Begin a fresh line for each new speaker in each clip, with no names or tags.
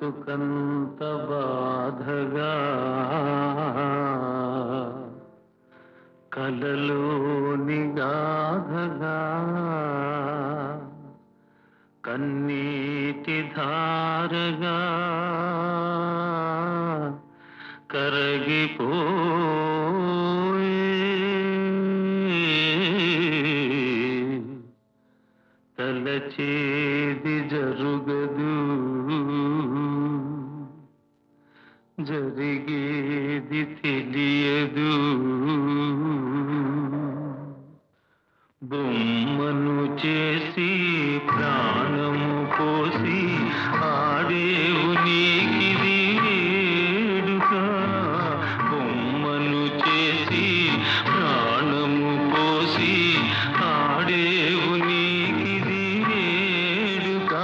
బ్రతుకంత బాధగా కలలోని గాధగా కన్నీటి ధారగా కరగిపోయే తలచేది జరుగదు జరిగేది తెలియదు బొమ్మను చేసి ప్రాణము పోసి ఆడేవు నీకిది వేడుక బొమ్మను చేసి ప్రాణము పోసి ఆడేవు నీకిది వేడుక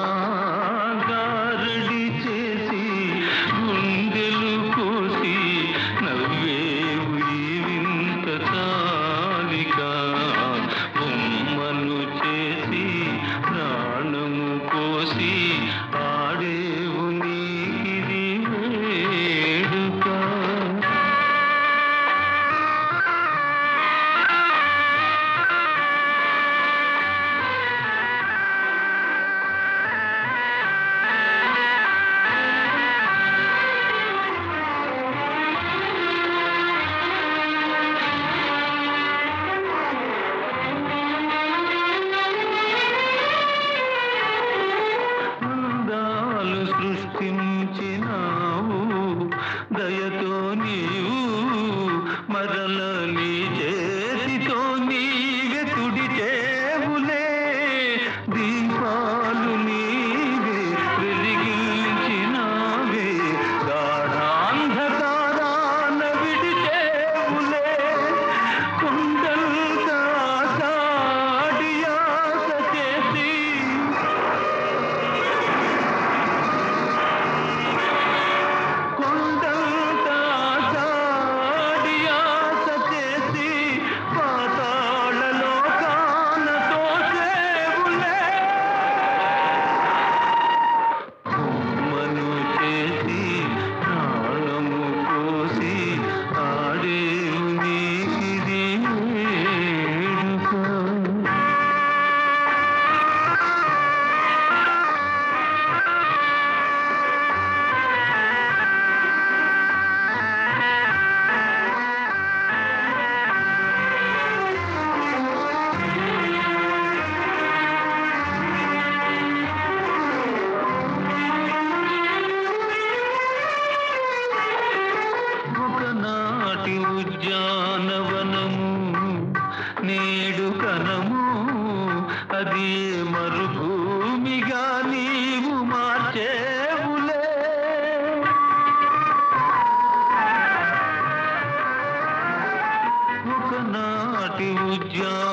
గారడి చేసి గుండెలు కోసి నవ్వేవు ఈ వింత తాలిక బొమ్మను చేసి ప్రాణము కోసి ఆడేవు నీకిది వేడుక అందాలు సృష్టించినావు దయతో నీవు మరల నీ చేతితో నీవే తుడిచేవులే దీపాలు నీవే వెలిగించినావే గాఢాంధకారాన విడిచేవులే కొండంతా సాడియాస చేసి కొండంతా సాడియాస చేసి పాతాళలో కానతో సేవులే బొమ్మను చేసి ప్రాణము పోసి ఆడేవు నీకిది వేడుక ఒకనాటి ఉద్యానవనము నేడు కనము అది మరుభూమిగా నీవు మార్చేవులే ఒకనాటి ఉద్యాన